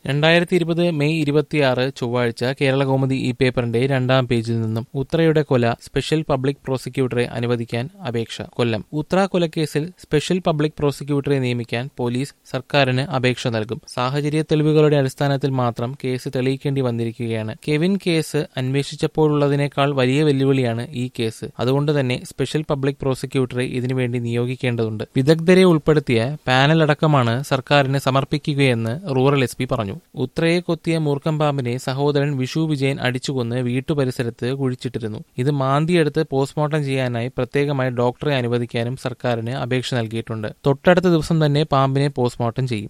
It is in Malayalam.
രണ്ടായിരത്തി ഇരുപത് മെയ് ഇരുപത്തിയാറ് ചൊവ്വാഴ്ച കേരളകൗമുദി ഈ പേപ്പറിന്റെ രണ്ടാം പേജിൽ നിന്നും ഉത്രയുടെ കൊല സ്പെഷ്യൽ പബ്ലിക് പ്രോസിക്യൂട്ടറെ അനുവദിക്കാൻ അപേക്ഷ കൊല്ലം ഉത്ര കൊലക്കേസിൽ സ്പെഷ്യൽ പബ്ലിക് പ്രോസിക്യൂട്ടറെ നിയമിക്കാൻ പോലീസ് സർക്കാരിന് അപേക്ഷ നൽകും സാഹചര്യ തെളിവുകളുടെ അടിസ്ഥാനത്തിൽ മാത്രം കേസ് തെളിയിക്കേണ്ടി വന്നിരിക്കുകയാണ് കെവിൻ കേസ് അന്വേഷിച്ചപ്പോഴുള്ളതിനേക്കാൾ വലിയ വെല്ലുവിളിയാണ് ഈ കേസ് അതുകൊണ്ട് തന്നെ സ്പെഷ്യൽ പബ്ലിക് പ്രോസിക്യൂട്ടറെ ഇതിനുവേണ്ടി നിയോഗിക്കേണ്ടതുണ്ട് വിദഗ്ധരെ ഉൾപ്പെടുത്തിയ പാനൽ അടക്കമാണ് സർക്കാരിന് സമർപ്പിക്കുകയെന്ന് റൂറൽ എസ് പി പറഞ്ഞു ഉത്രയെ കൊത്തിയ മൂർഖം പാമ്പിനെ സഹോദരൻ വിഷു വിജയൻ അടിച്ചുകൊന്ന് വീട്ടുപരിസരത്ത് കുഴിച്ചിട്ടിരുന്നു ഇത് മാന്തിയെടുത്ത് പോസ്റ്റ്മോർട്ടം ചെയ്യാനായി പ്രത്യേകമായി ഡോക്ടറെ അനുവദിക്കാനും സർക്കാരിന് അപേക്ഷ നൽകിയിട്ടുണ്ട് തൊട്ടടുത്ത ദിവസം തന്നെ പാമ്പിനെ പോസ്റ്റ്മോർട്ടം ചെയ്യും